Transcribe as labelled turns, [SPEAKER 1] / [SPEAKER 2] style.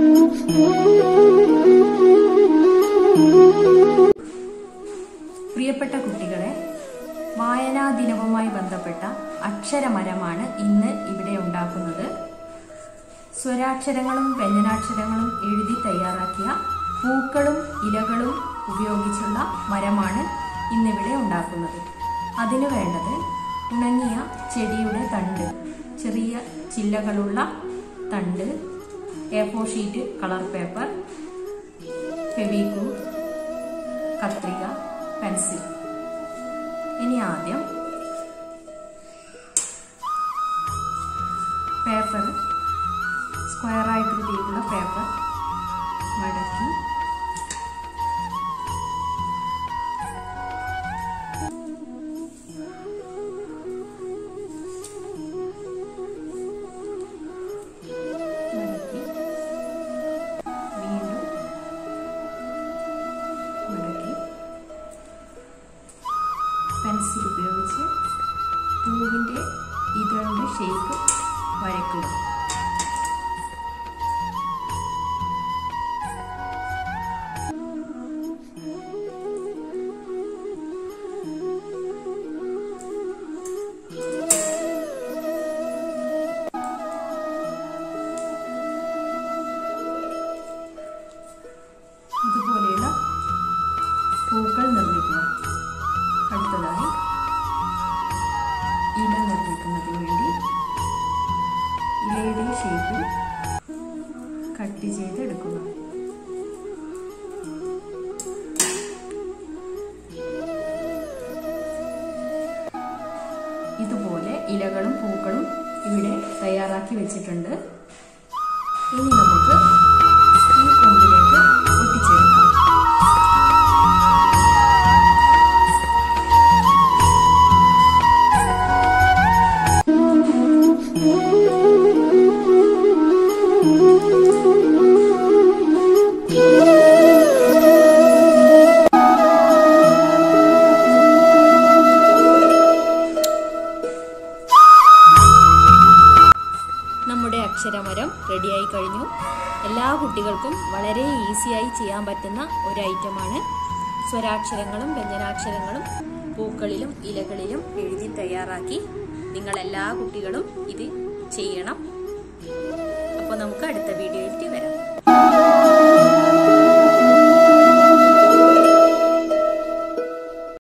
[SPEAKER 1] പ്രിയപ്പെട്ട കുട്ടികളെ വായനാ ദിനവുമായി ബന്ധപ്പെട്ട അക്ഷരമരമാണ് ഇന്ന് ഇവിടെ ഉണ്ടാക്കുന്നത് സ്വരാക്ഷരങ്ങളും വ്യഞ്ജനാക്ഷരങ്ങളും എഴുതി തയ്യാറാക്കിയ പൂക്കളും ഇലകളും ഉപയോഗിച്ചുള്ള മരമാണ് ഇന്നിവിടെ ഉണ്ടാക്കുന്നത് അതിനു വേണ്ടത് ഉണങ്ങിയ ചെടിയുടെ തണ്ട് ചെറിയ ചില്ലകളുള്ള തണ്ട് A four sheet colour paper Fevicol കത്രിക പെൻസിൽ ഇനി ആദ്യം പേപ്പർ സ്ക്വയർ ആകൃതിയിലുള്ള പേപ്പർ മടക്കി മടക്കി വീണ്ടും മടക്കി പെൻസിൽ ഉപയോഗിച്ച് പൂവിൻ്റെ ഇതളുടെ ഷേപ്പ് വരയ്ക്കുക ഇതുപോലെയുള്ള പൂക്കൾ നിർമ്മിക്കുക അടുത്തതായി ഇല നിർമ്മിക്കുന്നതിന് വേണ്ടി ഇലയുടെ ഷേപ്പിൽ കട്ട് ചെയ്ത് എടുക്കുക ഇതുപോലെ ഇലകളും പൂക്കളും ഇവിടെ തയ്യാറാക്കി വെച്ചിട്ടുണ്ട് ഇനി നമുക്ക് ഈ കൊമ്പിലേക്ക് ഒട്ടിച്ചെടുക്കാം നമ്മുടെ അക്ഷരമരം റെഡിയായി കഴിഞ്ഞു എല്ലാ കുട്ടികൾക്കും വളരെ ഈസിയായി ചെയ്യാൻ പറ്റുന്ന ഒരു ഐറ്റമാണ് സ്വരാക്ഷരങ്ങളും വ്യഞ്ജനാക്ഷരങ്ങളും പൂക്കളിലും ഇലകളിലും എഴുതി തയ്യാറാക്കി നിങ്ങൾ എല്ലാ കുട്ടികളും ഇത് ചെയ്യണം അപ്പോൾ നമുക്ക് അടുത്ത വീഡിയോയിൽ വരാം